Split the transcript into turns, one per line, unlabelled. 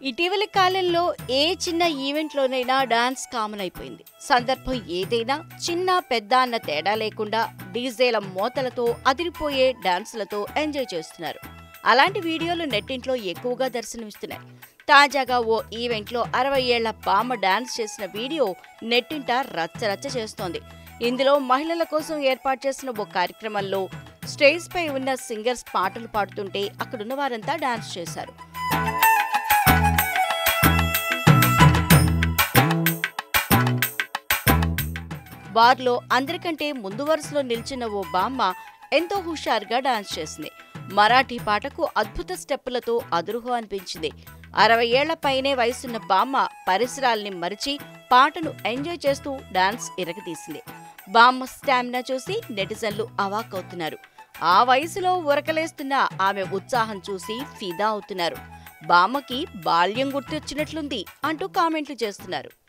ఇటీవలి కాలంలో ఏ చిన్న ఈవెంట్లోనైనా డాన్స్ కామన్ అయిపోయింది సందర్భం ఏదైనా చిన్న పెద్ద అన్న తేడా లేకుండా డీజేల మోతలతో అదిరిపోయే డాన్సులతో ఎంజాయ్ చేస్తున్నారు అలాంటి వీడియోలు నెట్టింట్లో ఎక్కువగా దర్శనమిస్తున్నాయి తాజాగా ఓ ఈవెంట్లో అరవై ఏళ్ల బామ్మ డాన్స్ చేసిన వీడియో నెట్టింట రచ్చరచ్చ చేస్తోంది ఇందులో మహిళల కోసం ఏర్పాటు చేసిన ఓ కార్యక్రమంలో స్టేజ్ పై ఉన్న సింగర్స్ పాటలు పాడుతుంటే అక్కడున్న వారంతా డాన్స్ చేశారు బార్లో అందరికంటే ముందు వరుసలో నిల్చున్న ఓ బామ్మ ఎంతో హుషారుగా డాన్స్ చేసింది మరాఠీ పాటకు అద్భుత స్టెప్పులతో అదురుహో అనిపించింది అరవై ఏళ్ల పైనే వయసున్న బామ్మ పరిసరాల్ని మరిచి పాటను ఎంజాయ్ చేస్తూ డాన్స్ ఇరగదీసింది బామ్మ స్టామినా చూసి నెటిజన్లు అవాక్కవుతున్నారు ఆ వయసులో ఉరకలేస్తున్న ఆమె ఉత్సాహం చూసి ఫిదా అవుతున్నారు బామ్మకి బాల్యం గుర్తొచ్చినట్లుంది అంటూ కామెంట్లు చేస్తున్నారు